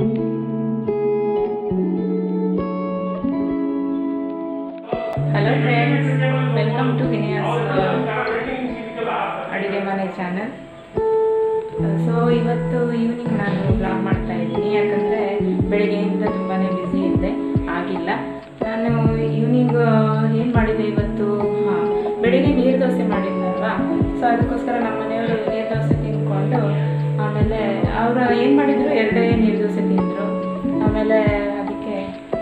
Hello friends welcome to ಗಿನಿಯಾಸ್ ಅಡುಗೆ ಮನೆ ಚಾನಲ್ ಸೊ ಇವತ್ತು ಈವ್ನಿಂಗ್ ನಾನು ಬ್ಲಾಗ್ ಮಾಡ್ತಾ ಇದ್ದೀನಿ ಯಾಕಂದರೆ ಬೆಳಿಗ್ಗೆಯಿಂದ ತುಂಬಾ ಬ್ಯುಸಿ ಇದ್ದೆ ಆಗಿಲ್ಲ ನಾನು ಈವ್ನಿಂಗ್ ಏನು ಮಾಡಿದೆ ಇವತ್ತು ಹಾಂ ಬೆಳಿಗ್ಗೆ ನೀರು ದೋಸೆ ಮಾಡಿದ್ನಲ್ವಾ ಸೊ ಅದಕ್ಕೋಸ್ಕರ ನಮ್ಮ ಮನೆಯವರು ನೀರು ದೋಸೆ ತಿಂದ್ಕೊಂಡು ಆಮೇಲೆ ಅವರು ಏನು ಮಾಡಿದ್ರು ಎರಡೇ ನೀರು ದೋಸೆ ತಿಂದರು ಆಮೇಲೆ ಅದಕ್ಕೆ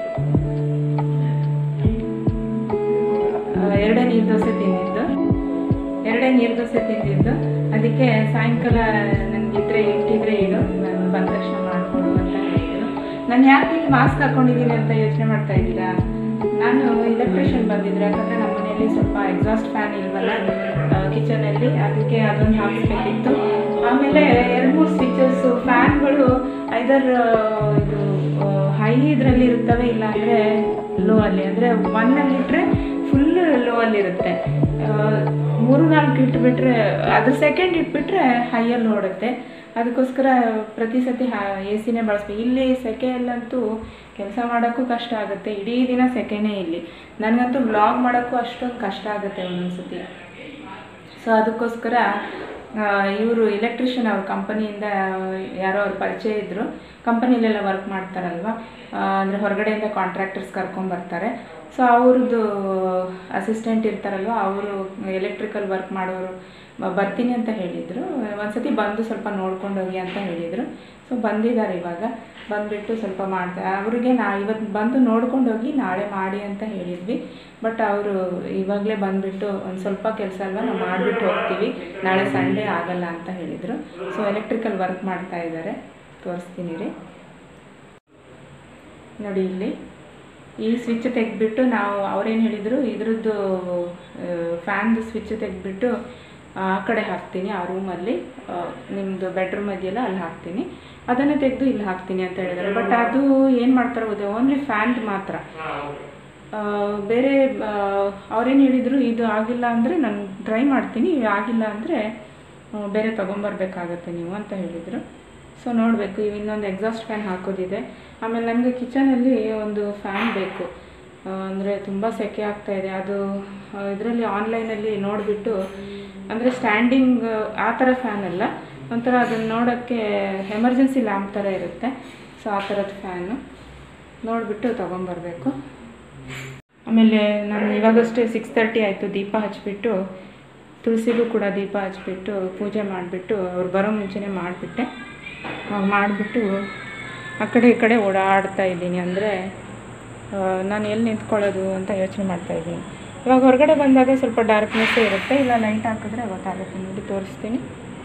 ಆ, ಎರಡೇ ನೀರು ದೋಸೆ ತಿಂದಿದ್ದು ಎರಡೇ ನೀರು ದೋಸೆ ತಿಂದಿದ್ದು ಅದಕ್ಕೆ ಸಾಯಂಕಾಲ ನನಗಿದ್ರೆ ಇಟ್ಟಿದ್ರೆ ಇಡು ನಾನು ಬಂದ ತಕ್ಷಣ ಮಾಡಿಕೊಡು ಅಂತ ಹೇಳಿದ್ರು ನಾನು ಯಾಕೆ ಇಲ್ಲಿ ಮಾಸ್ಕ್ ಹಾಕೊಂಡಿದ್ದೀನಿ ಅಂತ ಯೋಚನೆ ಮಾಡ್ತಾ ಇದ್ದೀರಾ ನಾನು ಇಲೆಕ್ಟ್ರಿಷಿಯನ್ ಬಂದಿದ್ರು ಯಾಕಂದರೆ ನಮ್ಮ ಮನೆಯಲ್ಲಿ ಸ್ವಲ್ಪ ಎಕ್ಸಾಸ್ಟ್ ಫ್ಯಾನ್ ಇಲ್ವಲ್ಲ ಕಿಚನಲ್ಲಿ ಅದಕ್ಕೆ ಅದೊಂದು ಹಾಕಿಸ್ಬೇಕಿತ್ತು ಆಮೇಲೆ ಎರಡು ಮೂರು ಸ್ವಿಚಸ್ಸು ಫ್ಯಾನ್ಗಳು ಐದರ್ ಇದು ಹೈ ಇದರಲ್ಲಿ ಇರ್ತವೆ ಇಲ್ಲಾಂದರೆ ಲೋ ಅಲ್ಲಿ ಅಂದರೆ ಒನ್ನಲ್ಲಿ ಇಟ್ಟರೆ ಫುಲ್ ಲೋ ಅಲ್ಲಿರುತ್ತೆ ಮೂರು ನಾಲ್ಕು ಇಟ್ಬಿಟ್ರೆ ಅದು ಸೆಕೆಂಡ್ ಇಟ್ಬಿಟ್ರೆ ಹೈಯಲ್ಲಿ ಓಡುತ್ತೆ ಅದಕ್ಕೋಸ್ಕರ ಪ್ರತಿ ಸತಿ ಎ ಸಿನೇ ಬಳಸ್ಬೇಕು ಇಲ್ಲಿ ಸೆಕೆಯಲ್ಲಂತೂ ಕೆಲಸ ಮಾಡೋಕ್ಕೂ ಕಷ್ಟ ಆಗುತ್ತೆ ಇಡೀ ದಿನ ಸೆಕೆನೇ ಇಲ್ಲಿ ನನಗಂತೂ ವ್ಲಾಗ್ ಮಾಡೋಕ್ಕೂ ಅಷ್ಟೊಂದು ಕಷ್ಟ ಆಗುತ್ತೆ ಒಂದೊಂದು ಸತಿ ಸೊ ಅದಕ್ಕೋಸ್ಕರ ಇವರು ಇಲೆಕ್ಟ್ರಿಷಿಯನ್ ಅವ್ರ ಕಂಪನಿಯಿಂದ ಯಾರೋ ಅವ್ರ ಪರಿಚಯ ಇದ್ದರು ಕಂಪನಿಲೆಲ್ಲ ವರ್ಕ್ ಮಾಡ್ತಾರಲ್ವ ಅಂದರೆ ಹೊರಗಡೆಯಿಂದ ಕಾಂಟ್ರಾಕ್ಟರ್ಸ್ ಕರ್ಕೊಂಬರ್ತಾರೆ ಸೊ ಅವ್ರದ್ದು ಅಸಿಸ್ಟೆಂಟ್ ಇರ್ತಾರಲ್ವ ಅವರು ಎಲೆಕ್ಟ್ರಿಕಲ್ ವರ್ಕ್ ಮಾಡೋರು ಬ- ಬರ್ತೀನಿ ಅಂತ ಹೇಳಿದರು ಒಂದ್ಸತಿ ಬಂದು ಸ್ವಲ್ಪ ನೋಡ್ಕೊಂಡು ಹೋಗಿ ಅಂತ ಹೇಳಿದರು ಸೊ ಬಂದಿದ್ದಾರೆ ಇವಾಗ ಬಂದುಬಿಟ್ಟು ಸ್ವಲ್ಪ ಮಾಡ್ತಾರೆ ಅವರಿಗೆ ನಾ ಇವತ್ತು ಬಂದು ನೋಡ್ಕೊಂಡು ಹೋಗಿ ನಾಳೆ ಮಾಡಿ ಅಂತ ಹೇಳಿದ್ವಿ ಬಟ್ ಅವರು ಇವಾಗಲೇ ಬಂದುಬಿಟ್ಟು ಒಂದು ಸ್ವಲ್ಪ ಕೆಲಸ ಅಲ್ವಾ ನಾವು ಮಾಡಿಬಿಟ್ಟು ಹೋಗ್ತೀವಿ ನಾಳೆ ಸಂಡೇ ಆಗಲ್ಲ ಅಂತ ಹೇಳಿದರು ಸೊ ಎಲೆಕ್ಟ್ರಿಕಲ್ ವರ್ಕ್ ಮಾಡ್ತಾ ಇದ್ದಾರೆ ತೋರಿಸ್ತೀನಿ ರೀ ನೋಡಿ ಇಲ್ಲಿ ಈ ಸ್ವಿಚ್ ತೆಗೆದ್ಬಿಟ್ಟು ನಾವು ಅವ್ರೇನು ಹೇಳಿದರು ಇದ್ರದ್ದು ಫ್ಯಾನ್ದು ಸ್ವಿಚ್ ತೆಗೆದ್ಬಿಟ್ಟು ಆ ಕಡೆ ಹಾಕ್ತೀನಿ ಆ ರೂಮಲ್ಲಿ ನಿಮ್ಮದು ಬೆಡ್ರೂಮ್ ಇದೆಯಲ್ಲ ಅಲ್ಲಿ ಹಾಕ್ತೀನಿ ಅದನ್ನು ತೆಗೆದು ಇಲ್ಲಿ ಹಾಕ್ತೀನಿ ಅಂತ ಹೇಳಿದ್ದಾರೆ ಬಟ್ ಅದು ಏನು ಮಾಡ್ತಾರೆ ಗೊತ್ತೆ ಓನ್ಲಿ ಫ್ಯಾನ್ದು ಮಾತ್ರ ಆ, ಬೇರೆ ಅವ್ರೇನು ಹೇಳಿದರು ಇದು ಆಗಿಲ್ಲ ಅಂದರೆ ನಾನು ಟ್ರೈ ಮಾಡ್ತೀನಿ ಆಗಿಲ್ಲ ಅಂದರೆ ಬೇರೆ ತೊಗೊಂಬರ್ಬೇಕಾಗತ್ತೆ ನೀವು ಅಂತ ಹೇಳಿದರು ಸೊ ನೋಡಬೇಕು ಇವು ಇನ್ನೊಂದು ಎಕ್ಸಾಸ್ಟ್ ಫ್ಯಾನ್ ಹಾಕೋದಿದೆ ಆಮೇಲೆ ನನಗೆ ಕಿಚನಲ್ಲಿ ಒಂದು ಫ್ಯಾನ್ ಬೇಕು ಅಂದರೆ ತುಂಬ ಸೆಕೆ ಆಗ್ತಾ ಇದೆ ಅದು ಇದರಲ್ಲಿ ಆನ್ಲೈನಲ್ಲಿ ನೋಡಿಬಿಟ್ಟು ಅಂದರೆ ಸ್ಟ್ಯಾಂಡಿಂಗ್ ಆ ಥರ ಫ್ಯಾನ್ ಅಲ್ಲ ಒಂಥರ ಅದನ್ನು ನೋಡೋಕ್ಕೆ ಎಮರ್ಜೆನ್ಸಿ ಲ್ಯಾಂಪ್ ಥರ ಇರುತ್ತೆ ಸೊ ಆ ಥರದ ಫ್ಯಾನು ನೋಡಿಬಿಟ್ಟು ತೊಗೊಂಬರ್ಬೇಕು ಆಮೇಲೆ ನಾನು ಇವಾಗಷ್ಟೇ ಸಿಕ್ಸ್ ತರ್ಟಿ ಆಯಿತು ದೀಪ ಹಚ್ಬಿಟ್ಟು ತುಳಸಿಗೂ ಕೂಡ ದೀಪ ಹಚ್ಬಿಟ್ಟು ಪೂಜೆ ಮಾಡಿಬಿಟ್ಟು ಅವ್ರು ಬರೋ ಮುಂಚೆನೇ ಮಾಡಿಬಿಟ್ಟೆ ಮಾಡಿಬಿಟ್ಟು ಆ ಕಡೆ ಈ ಕಡೆ ಓಡಾಡ್ತಾ ಇದ್ದೀನಿ ಅಂದರೆ ನಾನು ಎಲ್ಲಿ ನಿಂತ್ಕೊಳ್ಳೋದು ಅಂತ ಯೋಚನೆ ಮಾಡ್ತಾ ಇದ್ದೀನಿ ಇವಾಗ ಹೊರಗಡೆ ಬಂದಾಗ ಸ್ವಲ್ಪ ಡಾರ್ಕ್ನೆಸ್ಸೇ ಇರುತ್ತೆ ಇಲ್ಲ ಲೈಟ್ ಹಾಕಿದ್ರೆ ಗೊತ್ತಾಗುತ್ತೆ ನೋಡಿ ತೋರಿಸ್ತೀನಿ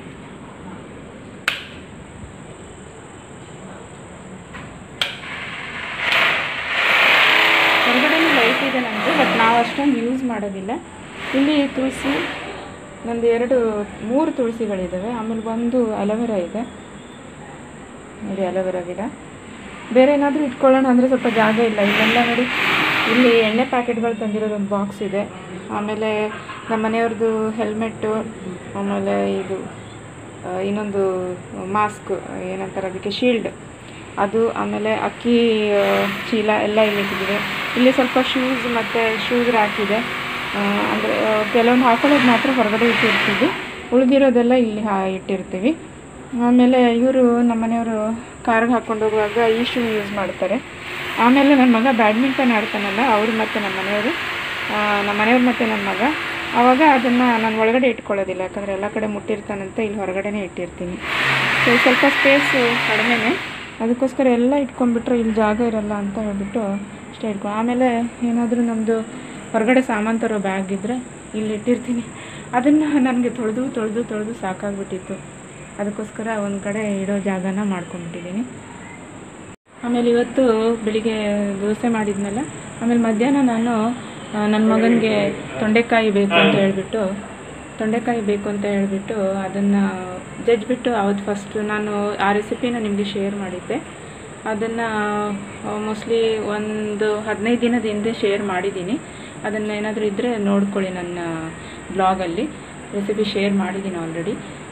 ಹೊರಗಡೆನೂ ಲೈಟ್ ಇದೆ ನಮ್ಮದು ಬಟ್ ನಾವು ಅಷ್ಟೊಂದು ಯೂಸ್ ಮಾಡೋದಿಲ್ಲ ಇಲ್ಲಿ ತುಳಸಿ ನಂದು ಎರಡು ಮೂರು ತುಳಸಿಗಳಿದ್ದಾವೆ ಆಮೇಲೆ ಒಂದು ಅಲೋವೆರಾ ಇದೆ ನೋಡಿ ಅಲೋವೆರಾ ಗಿಡ ಬೇರೆ ಏನಾದರೂ ಇಟ್ಕೊಳ್ಳೋಣ ಅಂದರೆ ಸ್ವಲ್ಪ ಜಾಗ ಇಲ್ಲ ಇಲ್ಲೆಲ್ಲ ನೋಡಿ ಇಲ್ಲಿ ಎಣ್ಣೆ ಪ್ಯಾಕೆಟ್ಗಳು ತಂದಿರೋದು ಒಂದು ಬಾಕ್ಸ್ ಇದೆ ಆಮೇಲೆ ನಮ್ಮ ಮನೆಯವ್ರದ್ದು ಹೆಲ್ಮೆಟ್ಟು ಆಮೇಲೆ ಇದು ಆ, ಇನ್ನೊಂದು ಮಾಸ್ಕ್ ಏನಂತಾರೆ ಅದಕ್ಕೆ ಶೀಲ್ಡ್ ಅದು ಆಮೇಲೆ ಅಕ್ಕಿ ಆ, ಚೀಲ ಎಲ್ಲ ಇಲ್ಲಿ ಇಟ್ಟಿದ್ದೀವಿ ಇಲ್ಲಿ ಸ್ವಲ್ಪ ಶೂಸ್ ಮತ್ತು ಶೂಸ್ ರ್ಯಾಕ್ ಇದೆ ಅಂದರೆ ಕೆಲವೊಂದು ಹಾಕೊಳ್ಳೋದು ಮಾತ್ರ ಹೊರಗಡೆ ಇಟ್ಟಿರ್ತೀವಿ ಉಳಿದಿರೋದೆಲ್ಲ ಇಲ್ಲಿ ಹಾ ಇಟ್ಟಿರ್ತೀವಿ ಆಮೇಲೆ ಇವರು ನಮ್ಮ ಮನೆಯವರು ಕಾರ್ಗೆ ಹಾಕ್ಕೊಂಡು ಹೋಗುವಾಗ ಈ ಶೂ ಯೂಸ್ ಮಾಡ್ತಾರೆ ಆಮೇಲೆ ನನ್ನ ಮಗ ಬ್ಯಾಡ್ಮಿಂಟನ್ ಆಡ್ತಾನಲ್ಲ ಅವರು ಮತ್ತು ನಮ್ಮ ಮನೆಯವರು ಆ, ನಮ್ಮ ಮನೆಯವ್ರು ಮತ್ತು ನನ್ನ ಮಗ ಆವಾಗ ಅದನ್ನು ನಾನು ಒಳಗಡೆ ಇಟ್ಕೊಳ್ಳೋದಿಲ್ಲ ಯಾಕಂದರೆ ಎಲ್ಲ ಕಡೆ ಮುಟ್ಟಿರ್ತಾನಂತೆ ಇಲ್ಲಿ ಹೊರಗಡೆನೇ ಇಟ್ಟಿರ್ತೀನಿ ಸೊ ಸ್ವಲ್ಪ ಸ್ಪೇಸು ಕಡಿಮೆನೇ ಅದಕ್ಕೋಸ್ಕರ ಎಲ್ಲ ಇಟ್ಕೊಂಡ್ಬಿಟ್ರೆ ಇಲ್ಲಿ ಜಾಗ ಇರಲ್ಲ ಅಂತ ಹೇಳ್ಬಿಟ್ಟು ಅಷ್ಟೇ ಇಟ್ಕೊಂಡು ಆಮೇಲೆ ಏನಾದರೂ ನಮ್ಮದು ಹೊರಗಡೆ ಸಾಮಾನು ತರೋ ಬ್ಯಾಗ್ ಇದ್ದರೆ ಇಲ್ಲಿ ಇಟ್ಟಿರ್ತೀನಿ ಅದನ್ನು ನನಗೆ ತೊಳೆದು ತೊಳೆದು ತೊಳೆದು ಸಾಕಾಗ್ಬಿಟ್ಟಿತ್ತು ಅದಕ್ಕೋಸ್ಕರ ಒಂದು ಕಡೆ ಇಡೋ ಜಾಗನ ಮಾಡ್ಕೊಂಡ್ಬಿಟ್ಟಿದ್ದೀನಿ ಆಮೇಲೆ ಇವತ್ತು ಬೆಳಿಗ್ಗೆ ದೋಸೆ ಮಾಡಿದ್ನಲ್ಲ ಆಮೇಲೆ ಮಧ್ಯಾಹ್ನ ನಾನು ಆ, ನನ್ನ ಮಗನಿಗೆ ತೊಂಡೆಕಾಯಿ ಬೇಕು ಅಂತ ಹೇಳ್ಬಿಟ್ಟು ತೊಂಡೆಕಾಯಿ ಬೇಕು ಅಂತ ಹೇಳ್ಬಿಟ್ಟು ಅದನ್ನು ಜಜ್ಬಿಟ್ಟು ಅವತ್ತು ಫಸ್ಟ್ ನಾನು ಆ ರೆಸಿಪಿನ ನಿಮಗೆ ಶೇರ್ ಮಾಡಿದ್ದೆ ಅದನ್ನು ಮೋಸ್ಟ್ಲಿ ಒಂದು ಹದಿನೈದು ದಿನದ ಹಿಂದೆ ಶೇರ್ ಮಾಡಿದ್ದೀನಿ ಅದನ್ನು ಏನಾದರೂ ಇದ್ದರೆ ನೋಡ್ಕೊಳ್ಳಿ ನನ್ನ ಬ್ಲಾಗಲ್ಲಿ ರೆಸಿಪಿ ಶೇರ್ ಮಾಡಿದ್ದೀನಿ ಆಲ್ರೆಡಿ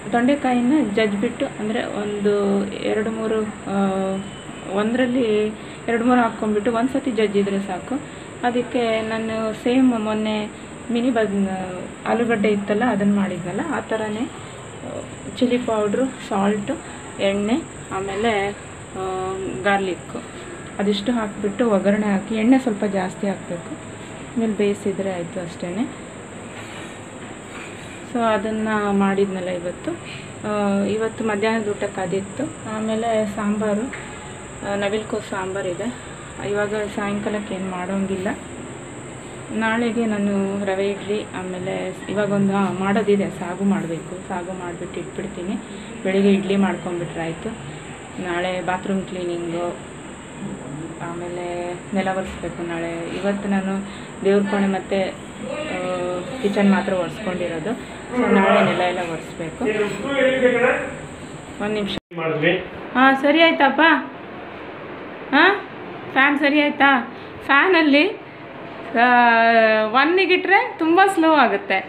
ತೊಂಡೆಕಾಯಿನ ಜಜ್ಜಿಬಿಟ್ಟು ಅಂದರೆ ಒಂದು ಎರಡು ಮೂರು ಒಂದರಲ್ಲಿ ಎರಡು ಮೂರು ಹಾಕ್ಕೊಂಡ್ಬಿಟ್ಟು ಒಂದು ಸತಿ ಜಜ್ಜಿದ್ರೆ ಸಾಕು ಅದಕ್ಕೆ ನಾನು ಸೇಮ್ ಮೊನ್ನೆ ಮಿನಿ ಬದ್ ಆಲೂಗಡ್ಡೆ ಇತ್ತಲ್ಲ ಅದನ್ನು ಮಾಡಿದ್ನಲ್ಲ ಆ ಥರನೇ ಚಿಲ್ಲಿ ಪೌಡ್ರು ಸಾಲ್ಟು ಎಣ್ಣೆ ಆಮೇಲೆ ಗಾರ್ಲಿಕ್ಕು ಅದಿಷ್ಟು ಹಾಕಿಬಿಟ್ಟು ಒಗ್ಗರಣೆ ಹಾಕಿ ಎಣ್ಣೆ ಸ್ವಲ್ಪ ಜಾಸ್ತಿ ಹಾಕಬೇಕು ಆಮೇಲೆ ಬೇಯಿಸಿದರೆ ಆಯಿತು ಅಷ್ಟೇ ಸೊ ಅದನ್ನು ಮಾಡಿದ್ನಲ್ಲ ಇವತ್ತು ಆ, ಇವತ್ತು ಮಧ್ಯಾಹ್ನದ ಊಟಕ್ಕೆ ಅದಿತ್ತು ಆಮೇಲೆ ಸಾಂಬಾರು ಆ, ನವಿಲ್ಕೋಸು ಸಾಂಬಾರಿದೆ ಇವಾಗ ಸಾಯಂಕಾಲಕ್ಕೆ ಏನು ಮಾಡೋಂಗಿಲ್ಲ ನಾಳೆಗೆ ನಾನು ರವೆ ಇಡ್ಲಿ ಆಮೇಲೆ ಇವಾಗ ಒಂದು ಹಾಂ, ಮಾಡೋದಿದೆ ಸಾಗು ಮಾಡಬೇಕು ಸಾಗು ಮಾಡಿಬಿಟ್ಟು ಇಟ್ಬಿಡ್ತೀನಿ ಬೆಳಿಗ್ಗೆ ಇಡ್ಲಿ ಮಾಡ್ಕೊಂಬಿಟ್ರೆ ಆಯಿತು ನಾಳೆ ಬಾತ್ರೂಮ್ ಕ್ಲೀನಿಂಗು ಆಮೇಲೆ ನೆಲ ಒರೆಸ್ಬೇಕು ನಾಳೆ ಇವತ್ತು ನಾನು ದೇವ್ರ ಕೋಣೆ ಮತ್ತು ಕಿಚನ್ ಮಾತ್ರ ಒರೆಸ್ಕೊಂಡಿರೋದು ಸೊ ನಾಳೆ ನೆಲ ಎಲ್ಲ ಒರೆಸ್ಬೇಕು ಒಂದು ನಿಮಿಷ ಮಾಡಿದ್ವಿ ಹಾಂ ಸರಿ ಆಯ್ತಪ್ಪ ಹಾಂ ಫ್ಯಾನ್ ಸರಿ ಆಯ್ತಾ ಫ್ಯಾನಲ್ಲಿ ಒನ್ನಿಗಿಟ್ರೆ ತುಂಬ ಸ್ಲೋ ಆಗುತ್ತೆ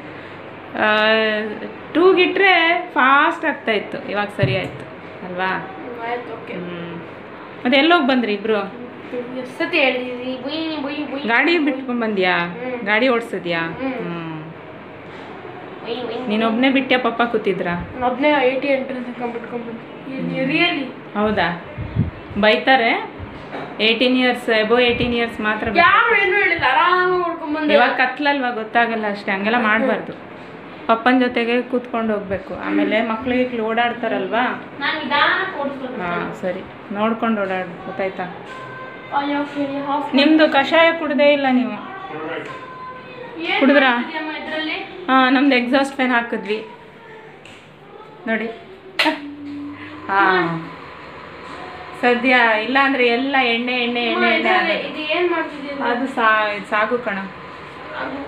ಟೂಗಿಟ್ರೆ ಫಾಸ್ಟ್ ಆಗ್ತಾಯಿತ್ತು ಇವಾಗ ಸರಿ ಆಯಿತು ಅಲ್ವಾ ಆಯ್ತು ಓಕೆ ಹ್ಞೂ ಮತ್ತೆ ಎಲ್ಲೋಗಿ ಬಂದ್ರಿ ಇಬ್ರು ಎಷ್ಟತಿ ಹೇಳಿದೀನಿ ಬುಯ್ ಬುಯ್ ಬುಯ್ ಗಾಡಿ ಬಿಟ್ಕೊಂಡ್ ಬಂದ್ಯಾ ಗಾಡಿ ಓಡಿಸಿದ್ಯಾ ಹ್ಮ್. ಹ್ಞೂ ಬುಯ್ ಬುಯ್ ನೀನೊಬ್ಬನೇ ಬಿಟ್ಟ್ಯಾ ಪಪ್ಪ ಕೂತಿದ್ರಾ ಒಬ್ಬನೇ ಏಯ್ಟಿ ಎಂಟ್ರೆನ್ಸ್ ಕಂಬಿಟ್ಕೊಂಡ್ಬಿಟ್ಟು ರಿಯಲಿ ಹೌದಾ ಬೈತಾರೆ eighteen years above eighteen years ಮಾತ್ರ ಬೇಕು. ಯಾರು ಏನು ಹೇಳಿಲ್ಲ ಆರಾಮಾಗಿ ಹೊಡ್ಕೊಂಡ್ಬಂದೆ ಇವಾಗ ಕತ್ಲಲ್ವಾ ಗೊತ್ತಾಗಲ್ಲ ಅಷ್ಟೇ ಹಂಗೆಲ್ಲ ಮಾಡಬಾರ್ದು ಪಪ್ಪನ ಜೊತೆಗೆ ಕೂತ್ಕೊಂಡು ಹೋಗ್ಬೇಕು ಆಮೇಲೆ ಮಕ್ಳಿಗೆ ಓಡಾಡ್ತಾರಲ್ವಾ ನಾನು ನಿಧಾನಕ್ಕೆ ಓಡಿಸ್ಬೇಕು ಹಾಂ ಸರಿ ನೋಡ್ಕೊಂಡು ಓಡಾಡು ಗೊತ್ತಾಯ್ತಾ ಅಯ್ಯೋ ಕೇಳಿ ಹಾಫ್ ನಿಮ್ಮದು ಕಷಾಯ ಕುಡ್ದೇ ಇಲ್ಲ ನೀವು ಏನು ಕುಡಿದ್ರಾ? ಮಾಡ್ತಿದ್ಯಮ್ಮ ಇದ್ರಲ್ಲಿ ಹಾಂ ನಮ್ದು ಎಕ್ಸಾಸ್ಟ್ ಫ್ಯಾನ್ ಹಾಕಿದ್ವಿ ನೋಡಿ ಹಾಂ ಸದ್ಯ ಇಲ್ಲ ಅಂದ್ರೆ ಎಲ್ಲ ಎಣ್ಣೆ ಎಣ್ಣೆ ಅಮ್ಮ, ಎಣ್ಣೆ ಎಣ್ಣೆ ಇದ್ರಲ್ಲಿ ಆಗೋದು. ಇದು ಏನ್ ಮಾಡ್ತಿದ್ಯಾ ಇದು? ಅದು ಸಾ ಇದು ಸಾಗು ಕಣ ಅದು-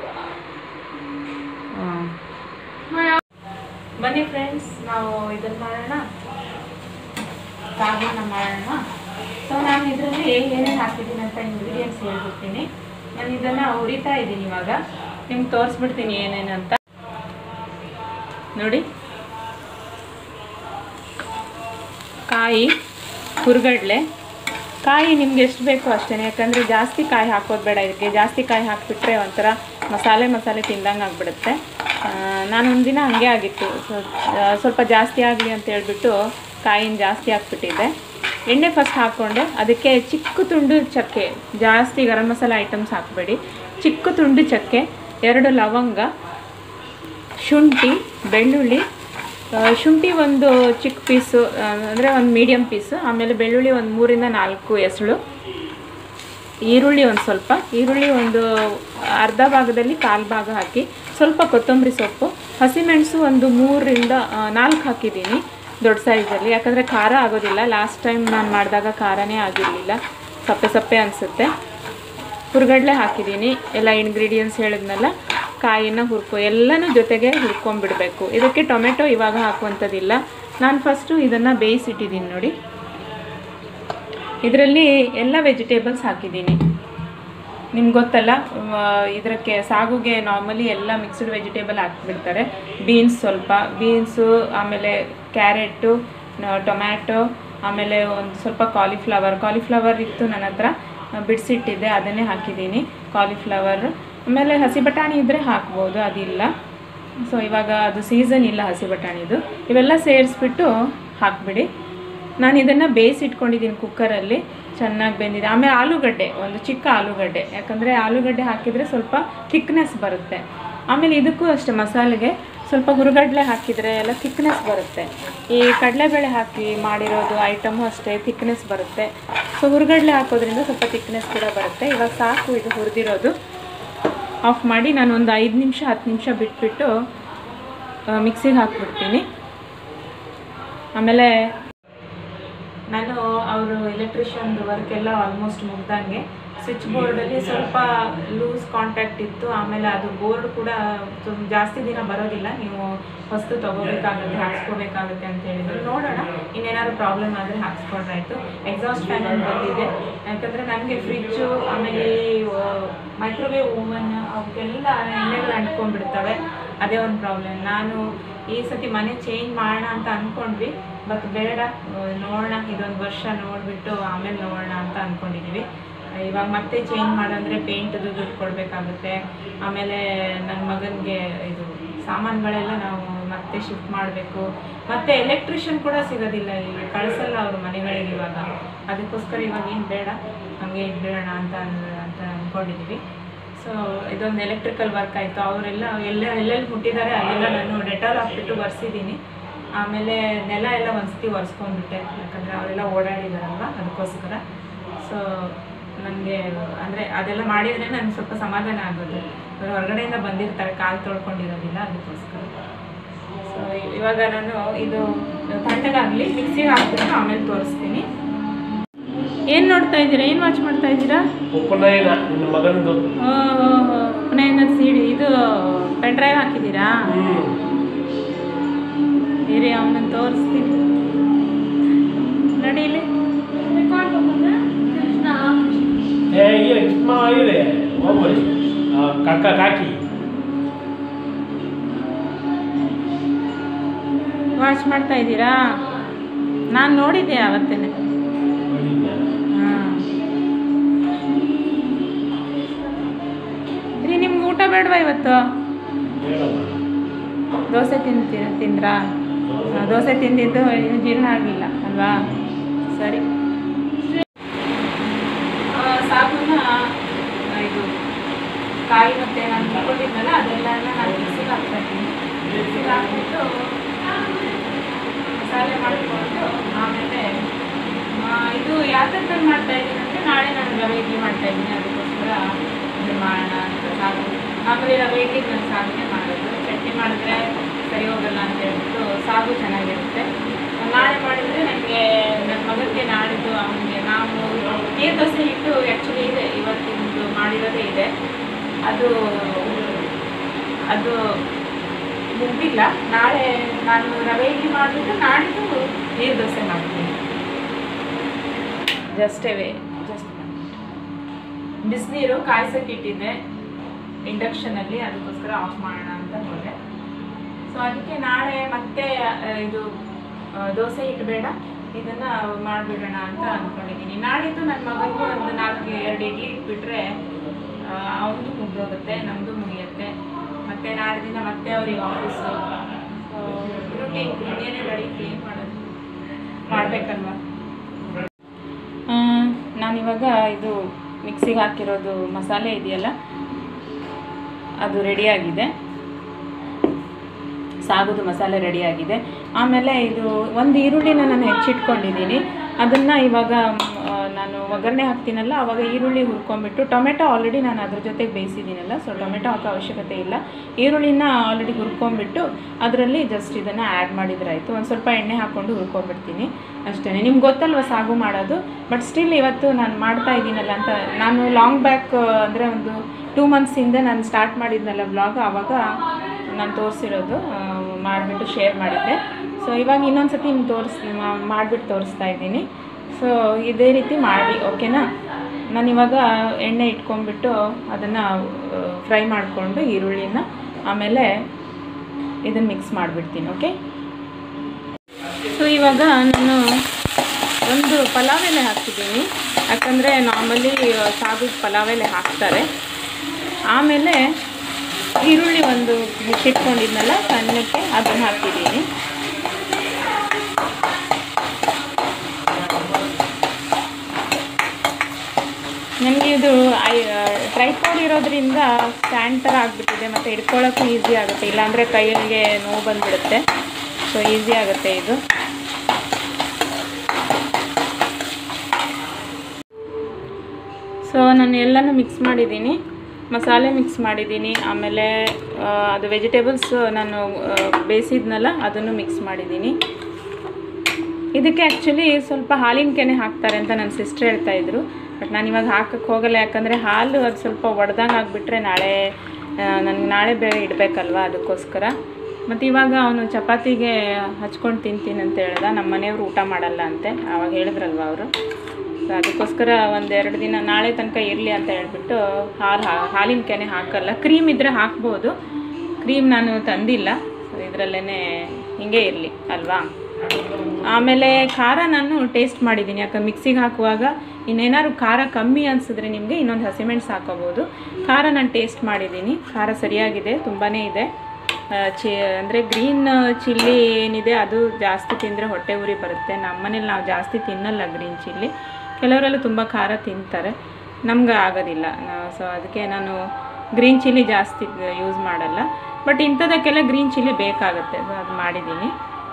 ಹಾಂ ಅಮ್ಮ, ಯಾವ- ಬನ್ನಿ ಫ್ರೆಂಡ್ಸ್ ನಾವು ಇದನ್ನ ಮಾಡೋಣ ಸಾಗನ್ನ ಮಾಡೋಣ ಸೊ ನಾನು ಇದರಲ್ಲಿ ಏನೇನು ಹಾಕಿದ್ದೀನಿ ಅಂತ ಇಂಗ್ರೀಡಿಯೆಂಟ್ಸ್ ಹೇಳ್ಬಿಡ್ತೀನಿ ನಾನು ಇದನ್ನು ಹುರಿತಾ ಇದ್ದೀನಿ ಇವಾಗ ನಿಮ್ಗೆ ತೋರಿಸ್ಬಿಡ್ತೀನಿ ಏನೇನು ಅಂತ ನೋಡಿ ಕಾಯಿ ಹುರ್ಗಡ್ಲೆ ಕಾಯಿ ನಿಮ್ಗೆ ಎಷ್ಟು ಬೇಕೋ ಅಷ್ಟೇ ಯಾಕಂದರೆ ಜಾಸ್ತಿ ಕಾಯಿ ಹಾಕೋದು ಬೇಡ ಇದಕ್ಕೆ ಜಾಸ್ತಿ ಕಾಯಿ ಹಾಕಿಬಿಟ್ರೆ ಒಂಥರ ಮಸಾಲೆ ಮಸಾಲೆ ತಿಂದಂಗೆ ಆಗಿಬಿಡುತ್ತೆ ನಾನೊಂದು ದಿನ ಹಾಗೆ ಆಗಿತ್ತು ಸೊ ಆ, ಸ್ವಲ್ಪ ಜಾಸ್ತಿ ಆಗಲಿ ಅಂತ ಹೇಳ್ಬಿಟ್ಟು ಕಾಯಿನ ಜಾಸ್ತಿ ಹಾಕ್ಬಿಟ್ಟಿದ್ದೆ ಎಣ್ಣೆ ಫಸ್ಟ್ ಹಾಕ್ಕೊಂಡೆ ಅದಕ್ಕೆ ಚಿಕ್ಕ ತುಂಡು ಚಕ್ಕೆ ಜಾಸ್ತಿ ಗರಂ ಮಸಾಲೆ ಐಟಮ್ಸ್ ಹಾಕಬೇಡಿ ಚಿಕ್ಕ ತುಂಡು ಚಕ್ಕೆ ಎರಡು ಲವಂಗ ಶುಂಠಿ ಬೆಳ್ಳುಳ್ಳಿ ಆ, ಶುಂಠಿ ಒಂದು ಚಿಕ್ಕ ಪೀಸು ಅಂದರೆ ಒಂದು ಮೀಡಿಯಮ್ ಪೀಸು ಆಮೇಲೆ ಬೆಳ್ಳುಳ್ಳಿ ಒಂದು ಮೂರಿಂದ ನಾಲ್ಕು ಎಸಳು ಈರುಳ್ಳಿ ಒಂದು ಸ್ವಲ್ಪ ಈರುಳ್ಳಿ ಒಂದು ಅರ್ಧ ಭಾಗದಲ್ಲಿ ಕಾಲು ಭಾಗ ಹಾಕಿ ಸ್ವಲ್ಪ ಕೊತ್ತಂಬರಿ ಸೊಪ್ಪು ಹಸಿಮೆಣಸು ಒಂದು ಮೂರರಿಂದ ಆ, ನಾಲ್ಕು ಹಾಕಿದ್ದೀನಿ ದೊಡ್ಡ ಸೈಜಲ್ಲಿ ಯಾಕಂದರೆ ಖಾರ ಆಗೋದಿಲ್ಲ ಲಾಸ್ಟ್ ಟೈಮ್ ನಾನು ಮಾಡಿದಾಗ ಖಾರನೇ ಆಗಿರಲಿಲ್ಲ ಸಪ್ಪೆ ಸಪ್ಪೆ ಅನಿಸುತ್ತೆ ಹುರ್ಗಡ್ಲೆ ಹಾಕಿದ್ದೀನಿ ಎಲ್ಲ ಇಂಗ್ರೀಡಿಯೆಂಟ್ಸ್ ಹೇಳಿದ್ನಲ್ಲ ಕಾಯಿನ ಹುರ್ಕೊ ಎಲ್ಲನೂ ಜೊತೆಗೆ ಹುರ್ಕೊಂಡ್ಬಿಡ್ಬೇಕು ಇದಕ್ಕೆ ಟೊಮೆಟೊ ಇವಾಗ ಹಾಕುವಂಥದ್ದಿಲ್ಲ ನಾನು ಫಸ್ಟು ಇದನ್ನು ಬೇಯಿಸಿಟ್ಟಿದ್ದೀನಿ ನೋಡಿ ಇದರಲ್ಲಿ ಎಲ್ಲ ವೆಜಿಟೇಬಲ್ಸ್ ಹಾಕಿದ್ದೀನಿ ನಿಮ್ಗೆ ಗೊತ್ತಲ್ಲ ಆ, ಇದಕ್ಕೆ ಸಾಗುಗೆ ನಾರ್ಮಲಿ ಎಲ್ಲ ಮಿಕ್ಸ್ಡ್ ವೆಜಿಟೇಬಲ್ ಹಾಕ್ಬಿಡ್ತಾರೆ ಬೀನ್ಸ್ ಸ್ವಲ್ಪ ಬೀನ್ಸು ಆಮೇಲೆ ಕ್ಯಾರೆಟು ಟೊಮ್ಯಾಟೊ ಆಮೇಲೆ ಒಂದು ಸ್ವಲ್ಪ ಕಾಲಿಫ್ಲವರ್ ಕಾಲಿಫ್ಲವರ್ ಇತ್ತು ನನ್ನ ಹತ್ರ ಆ, ಬಿಡಿಸಿಟ್ಟಿದ್ದೆ ಅದನ್ನೇ ಹಾಕಿದ್ದೀನಿ ಕಾಲಿಫ್ಲವರ್ ಆಮೇಲೆ ಹಸಿ ಬಟಾಣಿ ಇದ್ದರೆ ಹಾಕ್ಬೋದು ಅದಿಲ್ಲ ಸೊ ಇವಾಗ ಅದು ಸೀಸನ್ ಇಲ್ಲ ಹಸಿ ಬಟಾಣಿದು ಇವೆಲ್ಲ ಸೇರಿಸ್ಬಿಟ್ಟು ಹಾಕ್ಬಿಡಿ ನಾನು ಇದನ್ನು ಬೇಯಿಸಿಟ್ಕೊಂಡಿದ್ದೀನಿ ಕುಕ್ಕರಲ್ಲಿ ಚೆನ್ನಾಗಿ ಬೆಂದಿದೆ ಆಮೇಲೆ ಆಲೂಗಡ್ಡೆ ಒಂದು ಚಿಕ್ಕ ಆಲೂಗಡ್ಡೆ ಯಾಕಂದರೆ ಆಲೂಗಡ್ಡೆ ಹಾಕಿದರೆ ಸ್ವಲ್ಪ ಥಿಕ್ನೆಸ್ ಬರುತ್ತೆ ಆಮೇಲೆ ಇದಕ್ಕೂ ಅಷ್ಟೇ ಮಸಾಲೆಗೆ ಸ್ವಲ್ಪ ಹುರುಗಡ್ಲೆ ಹಾಕಿದರೆ ಎಲ್ಲ ಥಿಕ್ನೆಸ್ ಬರುತ್ತೆ ಈ ಕಡಲೆಬೇಳೆ ಹಾಕಿ ಮಾಡಿರೋದು ಐಟಮು ಅಷ್ಟೇ ಥಿಕ್ನೆಸ್ ಬರುತ್ತೆ ಸೊ ಹುರುಗಡ್ಲೆ ಹಾಕೋದ್ರಿಂದ ಸ್ವಲ್ಪ ಥಿಕ್ನೆಸ್ ಕೂಡ ಬರುತ್ತೆ ಇವಾಗ ಸಾಕು ಇದು ಹುರಿದಿರೋದು ಆಫ್ ಮಾಡಿ ನಾನು ಒಂದು ಐದು ನಿಮಿಷ ಹತ್ತು ನಿಮಿಷ ಬಿಟ್ಬಿಟ್ಟು ಮಿಕ್ಸಿಗೆ ಹಾಕ್ಬಿಡ್ತೀನಿ ಆಮೇಲೆ ನಾನು ಅವರು ಎಲೆಕ್ಟ್ರಿಷಿಯನ್ದು ವರ್ಕ್ ಎಲ್ಲ ಆಲ್ಮೋಸ್ಟ್ ಮುಗ್ದಂಗೆ ಸ್ವಿಚ್ ಬೋರ್ಡಲ್ಲಿ ಸ್ವಲ್ಪ ಲೂಸ್ ಕಾಂಟ್ಯಾಕ್ಟ್ ಇತ್ತು ಆಮೇಲೆ ಅದು ಬೋರ್ಡ್ ಕೂಡ ತುಂಬ ಜಾಸ್ತಿ ದಿನ ಬರೋದಿಲ್ಲ ನೀವು ವಸ್ತು ತೊಗೋಬೇಕಾಗುತ್ತೆ ಹಾಕ್ಸ್ಕೋಬೇಕಾಗುತ್ತೆ ಅಂತ ಹೇಳಿದ್ರು ನೋಡೋಣ ಇನ್ನೇನಾದ್ರು ಪ್ರಾಬ್ಲಮ್ ಆದರೆ ಹಾಕ್ಸ್ಕೊಂಡ್ರಾಯ್ತು ಎಕ್ಸಾಸ್ಟ್ ಫ್ಯಾನ್ ಒಂದು ಬಂದಿದೆ ಯಾಕಂದರೆ ನನಗೆ ಫ್ರಿಜ್ಜು ಆಮೇಲೆ ಮೈಕ್ರೋವೇವ್ ಓವನ್ ಅವಕ್ಕೆಲ್ಲ ಎಣ್ಣೆಗಳು ಅಂಟ್ಕೊಂಡ್ಬಿಡ್ತವೆ ಅದೇ ಒಂದು ಪ್ರಾಬ್ಲಮ್ ನಾನು ಈ ಸತಿ ಮನೆ ಚೇಂಜ್ ಮಾಡೋಣ ಅಂತ ಅಂದ್ಕೊಂಡ್ವಿ ಬಟ್ ಬೇಡ ಆ, ನೋಡೋಣ ಇದೊಂದು ವರ್ಷ ನೋಡಿಬಿಟ್ಟು ಆಮೇಲೆ ನೋಡೋಣ ಅಂತ ಅಂದ್ಕೊಂಡಿದ್ದೀವಿ ಇವಾಗ ಮತ್ತೆ ಚೇಂಜ್ ಮಾಡಂದ್ರೆ ಪೇಂಟ್ದು ದುಡ್ಡು ಕೊಡಬೇಕಾಗುತ್ತೆ ಆಮೇಲೆ ನನ್ನ ಮಗನಿಗೆ ಇದು ಸಾಮಾನುಗಳೆಲ್ಲ ನಾವು ಮತ್ತೆ ಶಿಫ್ಟ್ ಮಾಡಬೇಕು ಮತ್ತೆ ಎಲೆಕ್ಟ್ರಿಷಿಯನ್ ಕೂಡ ಸಿಗೋದಿಲ್ಲ ಇಲ್ಲಿ ಕಳಿಸಲ್ಲ ಅವ್ರ ಮನೆಗಳಿಗೆ ಇವಾಗ ಅದಕ್ಕೋಸ್ಕರ ಇವಾಗ ಏನು ಬೇಡ ಹಂಗೆ ಇಟ್ಬಿಡೋಣ ಅಂತ ಅನ್- ಅಂತ ಅಂದ್ಕೊಂಡಿದ್ದೀವಿ ಸೊ ಇದೊಂದು ಎಲೆಕ್ಟ್ರಿಕಲ್ ವರ್ಕ್ ಆಯಿತು ಅವರೆಲ್ಲ ಎಲ್ಲ ಎಲ್ಲೆಲ್ಲಿ ಮುಟ್ಟಿದ್ದಾರೆ ಅಲ್ಲೆಲ್ಲ ನಾನು ಡೆಟಾಲ್ ಹಾಕ್ಬಿಟ್ಟು ಒರೆಸಿದ್ದೀನಿ ಆಮೇಲೆ ನೆಲ ಎಲ್ಲ ಒಂದ್ಸತಿ ಒರೆಸ್ಕೊಂಡ್ಬಿಟ್ಟೆ ಯಾಕಂದರೆ ಅವರೆಲ್ಲ ಓಡಾಡಿದಾರಲ್ವ ಅದಕ್ಕೋಸ್ಕರ ಸೊ ನನಗೆ ಅಂದರೆ ಅದೆಲ್ಲ ಮಾಡಿದರೆ ನನಗೆ ಸ್ವಲ್ಪ ಸಮಾಧಾನ ಆಗೋದು ಅವ್ರು ಹೊರಗಡೆಯಿಂದ ಬಂದಿರ್ತಾರೆ ಕಾಲು ತೊಳ್ಕೊಂಡಿರೋದಿಲ್ಲ ಅದಕ್ಕೋಸ್ಕರ ಸೊ ಇವಾಗ ನಾನು ಇದು ತಣ್ಣಗಾಗಲಿ ಮಿಕ್ಸಿಗೆ ಹಾಕ್ಬಿಟ್ಟು ಆಮೇಲೆ ತೋರಿಸ್ತೀನಿ ಏನು ನೋಡ್ತಾ ಇದ್ದೀರಾ ಏನು ವಾಚ್ ಮಾಡ್ತಾ ಇದ್ದೀರಾ ಉಪನಯನ ನಿನ್ನ ಮಗನದು ಪುನಃ ಸಿಡಿ ಇದು ಪೆನ್ ಡ್ರೈವ್ ಹಾಕಿದ್ದೀರಾ ಹ್ಮ್ ಇರಿ ಅವನನ್ನು ತೋರಿಸ್ತೀನಿ ನಡೀಲಿ ಏ ಇಲ್ಲ ಚಿಕ್ಕ ಇದೆ ಹೋಗ್ಬರಿ ಕಕ್ಕ ಕಾಕಿ ವಾಚ್ ಮಾಡ್ತಾ ಇದ್ದೀರಾ ನಾನು ನೋಡಿದ್ದೆ ಅವತ್ತೇನೆ ನೋಡಿದ್ಯಾ? ಹಾಂ ರೀ ನಿಮ್ಗೆ ಊಟ ಬೇಡವಾ ಇವತ್ತು ಹೇಳಮ್ಮ ದೋಸೆ ತಿಂತೀರ ತಿಂದ್ರಾ ಆ, ದೋಸೆ ತಿಂದಿದ್ದು ಏನು ಜೀರ್ಣ ಆಗಿಲ್ಲ ಅಲ್ವಾ ಸರಿ ಆ, ಸಾಬೂನ ಆ, ಇದು ಕಾಯಿ ಮತ್ತೆ ನಾನು ತಗೊಂಡಿದ್ನಲ್ಲ ಅದೆಲ್ಲ ನಾನು ಮಿಕ್ಸಿಗೆ ಹಾಕ್ತಾ ಇದ್ದೀನಿ ಮಿಕ್ಸಿಗೆ ಹಾಕ್ಬಿಟ್ಟು ಮಸಾಲೆ ಮಾಡಿಕೊಂಡು ಆಮೇಲೆ ಆ, ಇದು ಯಾತಕ್ಕೆ ನಾನು ಮಾಡ್ತಾ ಇದ್ದೀನಿ ಅಂದರೆ ನಾಳೆ ನಾನು ರವೆ ಇಡ್ಲಿ ಮಾಡ್ತಾ ಇದ್ದೀನಿ ಅದಕ್ಕೋಸ್ಕರ ಇದು ಮಾಡೋಣ ಅಂತ ಸಾಗು ಆಮೇಲೆ ರವೆ ಇಡ್ಲಿ ನಾನು ಸಾಗುನೇ ಮಾಡೋದು ಚಟ್ನಿ ಮಾಡಿದ್ರೆ ಸರಿ ಹೋಗಲ್ಲ ಅಂತ ಹೇಳ್ಬಿಟ್ಟು ಸಾಗು ಚೆನ್ನಾಗಿರುತ್ತೆ ನಾಳೆ ಮಾಡಿದರೆ ನನಗೆ ನನ್ನ ಮಗನಿಗೆ ನಾಳಿದ್ದು ಅವನಿಗೆ ನಾವು ನೀರು ದೋಸೆ ಹಿಟ್ಟು ಆ್ಯಕ್ಚುಲಿ ಇದೆ ಇವತ್ತಿಂದು ಮಾಡಿರೋದೇ ಇದೆ ಅದು ಅದು ಮುಗ್ದಿಲ್ಲ ನಾಳೆ ನಾನು ರವೆ ಇಡ್ಲಿ ಮಾಡಿಬಿಟ್ಟು ನಾಡಿದ್ದು ನೀರು ದೋಸೆ ಮಾಡ್ತೀನಿ ಜಸ್ಟ್ ವೇ ಜಸ್ಟ್ ಬಿಸಿನೀರು ಕಾಯ್ಸಕ್ಕೆ ಇಟ್ಟಿದ್ದೆ ಇಂಡಕ್ಷನಲ್ಲಿ ಅದಕ್ಕೋಸ್ಕರ ಆಫ್ ಮಾಡೋಣ ಅಂತ ಹೋದೆ ಸೊ ಅದಕ್ಕೆ ನಾಳೆ ಮತ್ತೆ ಆ, ಇದು ಆ, ದೋಸೆ ಹಿಟ್ಟು ಬೇಡ ಇದನ್ನ ಮಾಡಿಬಿಡೋಣ ಅಂತ ಅಂದ್ಕೊಂಡಿದ್ದೀನಿ ನಾಳಿದ್ದು ನನ್ನ ಮಗನಿಗೂ ಒಂದು ನಾಲ್ಕು ಎರಡು ಇಡ್ಲಿ ಇಟ್ಬಿಟ್ರೆ ಅವನದು ಮುಗ್ದೋಗುತ್ತೆ ನಮ್ಮದು ಮುಗಿಯುತ್ತೆ ಮತ್ತೆ ನಾಳೆ ದಿನ ಮತ್ತೆ ಅವ್ರಿಗೆ ಆಫೀಸು ರುಟೀನ್ ಇನ್ನೇನೇ ನಡೀತಿ ಏನು ಮಾಡೋದು ಮಾಡಬೇಕಲ್ವಾ ನಾನಿವಾಗ ಇದು ಮಿಕ್ಸಿಗೆ ಹಾಕಿರೋದು ಮಸಾಲೆ ಇದೆಯಲ್ಲ ಅದು ರೆಡಿಯಾಗಿದೆ ಸಾಗುದು ಮಸಾಲೆ ರೆಡಿಯಾಗಿದೆ ಆಮೇಲೆ ಇದು ಒಂದು ಈರುಳ್ಳಿನ ನಾನು ಹೆಚ್ಚಿಟ್ಕೊಂಡಿದ್ದೀನಿ ಅದನ್ನು ಇವಾಗ ಮ್, ಆ, ನಾನು ಒಗ್ಗರಣೆ ಹಾಕ್ತೀನಲ್ಲ ಆವಾಗ ಈರುಳ್ಳಿ ಹುರ್ಕೊಂಡ್ಬಿಟ್ಟು ಟೊಮೆಟೊ ಆಲ್ರೆಡಿ ನಾನು ಅದ್ರ ಜೊತೆಗೆ ಬೇಯಿಸಿದ್ದೀನಲ್ಲ ಸೊ ಟೊಮೆಟೊ ಹಾಕೋ ಅವಶ್ಯಕತೆ ಇಲ್ಲ ಈರುಳ್ಳಿನ ಆಲ್ರೆಡಿ ಹುರ್ಕೊಂಡ್ಬಿಟ್ಟು ಅದರಲ್ಲಿ ಜಸ್ಟ್ ಇದನ್ನು ಆ್ಯಡ್ ಮಾಡಿದ್ರಾಯ್ತು ಒಂದು ಸ್ವಲ್ಪ ಎಣ್ಣೆ ಹಾಕ್ಕೊಂಡು ಹುರ್ಕೊಂಡ್ಬಿಡ್ತೀನಿ ಅಷ್ಟೇ ನಿಮ್ಗೆ ಗೊತ್ತಲ್ವ ಸಾಗು ಮಾಡೋದು ಬಟ್ ಸ್ಟಿಲ್ ಇವತ್ತು ನಾನು ಮಾಡ್ತಾ ಇದ್ದೀನಲ್ಲ ಅಂತ ನಾನು ಲಾಂಗ್ ಬ್ಯಾಕ್ ಅಂದರೆ ಒಂದು ಟೂ ಮಂತ್ಸಿಂದ ನಾನು ಸ್ಟಾರ್ಟ್ ಮಾಡಿದ್ನಲ್ಲ ಬ್ಲಾಗ್ ಆವಾಗ ನಾನು ತೋರಿಸಿರೋದು ಮಾಡಿಬಿಟ್ಟು ಶೇರ್ ಮಾಡಿದ್ದೆ ಸೊ ಇವಾಗ ಇನ್ನೊಂದು ಸತಿ ನಿಮ್ಗೆ ತೋರಿಸ್ ಮಾಡಿಬಿಟ್ಟು ತೋರಿಸ್ತಾ ಇದ್ದೀನಿ ಸೊ ಇದೇ ರೀತಿ ಮಾಡಿ ಓಕೆನಾ ನಾನು ಇವಾಗ ಎಣ್ಣೆ ಇಟ್ಕೊಂಡ್ಬಿಟ್ಟು ಅದನ್ನು ಫ್ರೈ ಮಾಡಿಕೊಂಡು ಈರುಳ್ಳಿನ ಆಮೇಲೆ ಇದನ್ನು ಮಿಕ್ಸ್ ಮಾಡಿಬಿಡ್ತೀನಿ ಓಕೆ ಸೊ ಇವಾಗ ನಾನು ಒಂದು ಪಲಾವ್ ಎಲೆ ಹಾಕ್ತಿದ್ದೀನಿ ಯಾಕಂದರೆ ನಾರ್ಮಲಿ ಸಾಗು ಪಲಾವ್ ಎಲೆ ಹಾಕ್ತಾರೆ ಆಮೇಲೆ ಈರುಳ್ಳಿ ಒಂದು ಹೆಚ್ಚಿಟ್ಕೊಂಡಿದ್ನಲ್ಲ ಸಣ್ಣಕ್ಕೆ ಅದನ್ನು ಹಾಕಿದ್ದೀನಿ ನನಗೆ ಇದು ಐ ಟ್ರೈಪೋಡ್ ಇರೋದ್ರಿಂದ ಸ್ಟ್ಯಾಂಡ್ ಥರ ಆಗಿಬಿಟ್ಟಿದೆ ಮತ್ತು ಹಿಡ್ಕೊಳ್ಳೋಕ್ಕೂ ಈಸಿ ಆಗುತ್ತೆ ಇಲ್ಲಾಂದರೆ ಕೈಗೆ ನೋವು ಬಂದುಬಿಡುತ್ತೆ ಸೊ ಈಸಿ ಆಗುತ್ತೆ ಇದು ಸೊ ನಾನು ಎಲ್ಲನೂ ಮಿಕ್ಸ್ ಮಾಡಿದ್ದೀನಿ ಮಸಾಲೆ ಮಿಕ್ಸ್ ಮಾಡಿದ್ದೀನಿ ಆಮೇಲೆ ಆ, ಅದು ವೆಜಿಟೇಬಲ್ಸ್ ನಾನು ಆ, ಬೇಯಿಸಿದ್ನಲ್ಲ ಅದನ್ನು ಮಿಕ್ಸ್ ಮಾಡಿದ್ದೀನಿ ಇದಕ್ಕೆ ಆ್ಯಕ್ಚುಲಿ ಸ್ವಲ್ಪ ಹಾಲಿನ ಕೆನೆ ಹಾಕ್ತಾರೆ ಅಂತ ನನ್ನ ಸಿಸ್ಟರ್ ಹೇಳ್ತಾ ಇದ್ರು ಬಟ್ ನಾನು ಇವಾಗ ಹಾಕಕ್ಕೆ ಹೋಗಲ್ಲ ಯಾಕಂದರೆ ಹಾಲು ಅದು ಸ್ವಲ್ಪ ಒಡೆದಂಗೆ ಆಗಿಬಿಟ್ರೆ ನಾಳೆ ನನಗೆ ನಾಳೆ ಬೇರೆ ಇಡಬೇಕಲ್ವ ಅದಕ್ಕೋಸ್ಕರ ಮತ್ತು ಇವಾಗ ಅವನು ಚಪಾತಿಗೆ ಹಚ್ಕೊಂಡು ತಿಂತೀನಿ ಅಂತ ಹೇಳ್ದ ನಮ್ಮ ಮನೆಯವರು ಊಟ ಮಾಡಲ್ಲ ಅಂತೆ ಆವಾಗ ಹೇಳಿದ್ರಲ್ವ ಅವರು ಸೊ ಅದಕ್ಕೋಸ್ಕರ ಒಂದೆರಡು ದಿನ ನಾಳೆ ತನಕ ಇರಲಿ ಅಂತ ಹೇಳ್ಬಿಟ್ಟು ಹಾಲು ಹಾಲಿನ ಕೆನೆ ಹಾಕಲ್ಲ ಕ್ರೀಮ್ ಇದ್ದರೆ ಹಾಕ್ಬೋದು ಕ್ರೀಮ್ ನಾನು ತಂದಿಲ್ಲ ಸೊ ಇದರಲ್ಲೇ ಹಿಂಗೆ ಇರಲಿ ಅಲ್ವಾ ಆಮೇಲೆ ಖಾರ ನಾನು ಟೇಸ್ಟ್ ಮಾಡಿದ್ದೀನಿ ಯಾಕಂದ್ರೆ ಮಿಕ್ಸಿಗೆ ಹಾಕುವಾಗ ಇನ್ನೇನಾದ್ರು ಖಾರ ಕಮ್ಮಿ ಅನಿಸಿದ್ರೆ ನಿಮಗೆ ಇನ್ನೊಂದು ಹಸಿಮೆಣ್ಸು ಹಾಕೋಬೋದು ಖಾರ ನಾನು ಟೇಸ್ಟ್ ಮಾಡಿದ್ದೀನಿ ಖಾರ ಸರಿಯಾಗಿದೆ ತುಂಬಾ ಇದೆ ಆ, ಚಿ ಅಂದರೆ ಗ್ರೀನ್ ಚಿಲ್ಲಿ ಏನಿದೆ ಅದು ಜಾಸ್ತಿ ತಿಂದರೆ ಹೊಟ್ಟೆ ಉರಿ ಬರುತ್ತೆ ನಮ್ಮನೇಲಿ ನಾವು ಜಾಸ್ತಿ ತಿನ್ನಲ್ಲ ಗ್ರೀನ್ ಚಿಲ್ಲಿ ಕೆಲವರೆಲ್ಲ ತುಂಬ ಖಾರ ತಿಂತಾರೆ ನಮ್ಗೆ ಆಗೋದಿಲ್ಲ ಸೊ ಅದಕ್ಕೆ ನಾನು ಗ್ರೀನ್ ಚಿಲ್ಲಿ ಜಾಸ್ತಿ ಯೂಸ್ ಮಾಡಲ್ಲ ಬಟ್ ಇಂಥದಕ್ಕೆಲ್ಲ ಗ್ರೀನ್ ಚಿಲ್ಲಿ ಬೇಕಾಗುತ್ತೆ ಸೊ ಅದು ಮಾಡಿದ್ದೀನಿ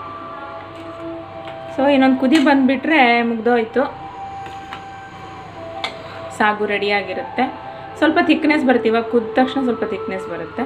ಸೊ ಇನ್ನೊಂದು ಕುದಿ ಬಂದುಬಿಟ್ರೆ ಮುಗ್ದೋಯ್ತು ಸಾಗು ರೆಡಿಯಾಗಿರುತ್ತೆ ಸ್ವಲ್ಪ ಥಿಕ್ನೆಸ್ ಬರುತ್ತೆ ಇವಾಗ ಕುದ್ದ ತಕ್ಷಣ ಸ್ವಲ್ಪ ಥಿಕ್ನೆಸ್ ಬರುತ್ತೆ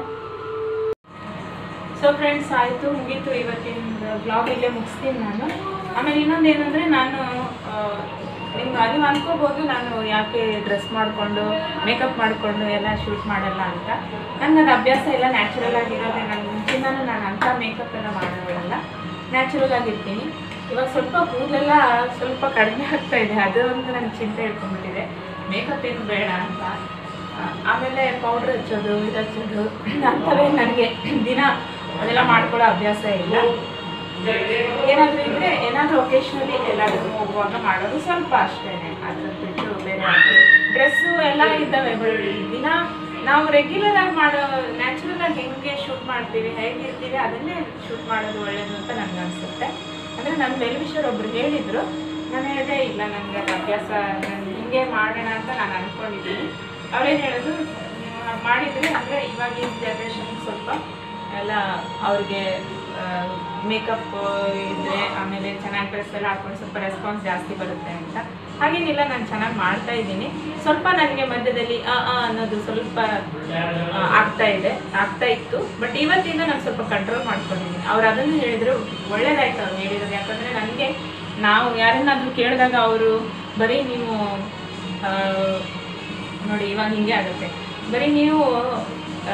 ಸೊ ಫ್ರೆಂಡ್ಸ್ ಆಯಿತು ಮುಗೀತು ಇವತ್ತಿನ ಬ್ಲಾಗ್ ಇಲ್ಲೇ ಮುಗಿಸ್ತೀನಿ ನಾನು ಆಮೇಲೆ ಇನ್ನೊಂದು ಏನಂದರೆ ನಾನು ನಿಮ್ಗೆ ಅದು ಅನ್ಕೋಬೋದು ನಾನು ಯಾಕೆ ಡ್ರೆಸ್ ಮಾಡಿಕೊಂಡು ಮೇಕಪ್ ಮಾಡಿಕೊಂಡು ಎಲ್ಲ ಶೂಟ್ ಮಾಡಲ್ಲ ಅಂತ ನನಗೆ ಅದು ಅಭ್ಯಾಸ ಎಲ್ಲ ನ್ಯಾಚುರಲ್ ಆಗಿರೋದೇ ನಾನು ಮುಂಚಿಂದನೂ ನಾನು ಅಂಥ ಮೇಕಪ್ ಎಲ್ಲ ಮಾಡೋಲ್ಲ ನ್ಯಾಚುರಲ್ ಆಗಿರ್ತೀನಿ ಇವಾಗ ಸ್ವಲ್ಪ ಕೂದಲೆಲ್ಲ ಸ್ವಲ್ಪ ಕಡಿಮೆ ಆಗ್ತಾ ಇದೆ ಅದು ಒಂದು ನನಗೆ ಚಿಂತೆ ಇಟ್ಕೊಂಡ್ಬಿಟ್ಟಿದೆ ಮೇಕಪ್ ಏನು ಬೇಡ ಅಂತ ಆ, ಆಮೇಲೆ ಪೌಡ್ರ್ ಹಚ್ಚೋದು ಇದು ಹಚ್ಚೋದು ಅಂಥವೇ ನನಗೆ ದಿನ ಅದೆಲ್ಲ ಮಾಡ್ಕೊಳ್ಳೋ ಅಭ್ಯಾಸ ಇಲ್ಲ ಏನಾದರೂ ಇದ್ರೆ ಏನಾದರೂ ಒಕೇಶ್ನಲಿ ಎಲ್ಲಾದ್ರೂ ಹೋಗುವಾಗ ಮಾಡೋದು ಸ್ವಲ್ಪ ಅಷ್ಟೇ ಅದ್ರ ಬಿಟ್ಟು ಬೇರೆ ಡ್ರೆಸ್ಸು ಎಲ್ಲ ಇದ್ದಾವೆ ಬಟ್ ದಿನ ನಾವು ರೆಗ್ಯುಲರ್ ಆಗಿ ಮಾಡೋ ನ್ಯಾಚುರಲ್ ಆಗಿ ಹೆಂಗೆ ಶೂಟ್ ಮಾಡ್ತೀವಿ ಹೇಗಿರ್ತೀವಿ ಅದನ್ನೇ ಶೂಟ್ ಮಾಡೋದು ಒಳ್ಳೇದು ಅಂತ ನನಗೆ ಅನಿಸುತ್ತೆ ಅಂದರೆ ನನ್ನ ವೆಲ್ವಿಷರ್ ಒಬ್ರು ಹೇಳಿದರು ನಾನು ಹೇಳಿದೆ ಇಲ್ಲ ನನಗೆ ಅದು ಅಭ್ಯಾಸ ನಾನು ಹಿಂಗೆ ಮಾಡೋಣ ಅಂತ ನಾನು ಅಂದ್ಕೊಂಡಿದ್ದೀನಿ ಅವ್ರೇನು ಹೇಳೋದು ನೀವು ಮಾಡಿದರೆ ಅಂದರೆ ಇವಾಗಿನ ಜನ್ರೇಷನ್ಗೆ ಸ್ವಲ್ಪ ಎಲ್ಲ ಅವ್ರಿಗೆ ಮೇಕಪ್ ಇದ್ರೆ ಆಮೇಲೆ ಚೆನ್ನಾಗಿ ಡ್ರೆಸ್ ಎಲ್ಲ ಹಾಕೊಂಡು ಸ್ವಲ್ಪ ರೆಸ್ಪಾನ್ಸ್ ಜಾಸ್ತಿ ಬರುತ್ತೆ ಅಂತ ಹಾಗೇನಿಲ್ಲ ನಾನು ಚೆನ್ನಾಗಿ ಮಾಡ್ತಾ ಇದ್ದೀನಿ ಸ್ವಲ್ಪ ನನಗೆ ಮಧ್ಯದಲ್ಲಿ ಅ ಆ ಅನ್ನೋದು ಸ್ವಲ್ಪ ಆ, ಆಗ್ತಾ ಇದೆ ಆಗ್ತಾ ಇತ್ತು ಬಟ್ ಇವತ್ತಿಂದ ನಾನು ಸ್ವಲ್ಪ ಕಂಟ್ರೋಲ್ ಮಾಡ್ಕೊಂಡಿದ್ದೀನಿ ಅವ್ರು ಅದನ್ನು ಹೇಳಿದ್ರು ಒಳ್ಳೇದಾಯ್ತು ಅವ್ರು ಹೇಳಿರೋದು ಯಾಕಂದರೆ ನನಗೆ ನಾವು ಯಾರನ್ನಾದ್ರೂ ಕೇಳಿದಾಗ ಅವರು ಬರೀ ನೀವು ಆ, ನೋಡಿ ಇವಾಗ ಹಿಂಗೆ ಆಗುತ್ತೆ ಬರೀ ನೀವು ಆ,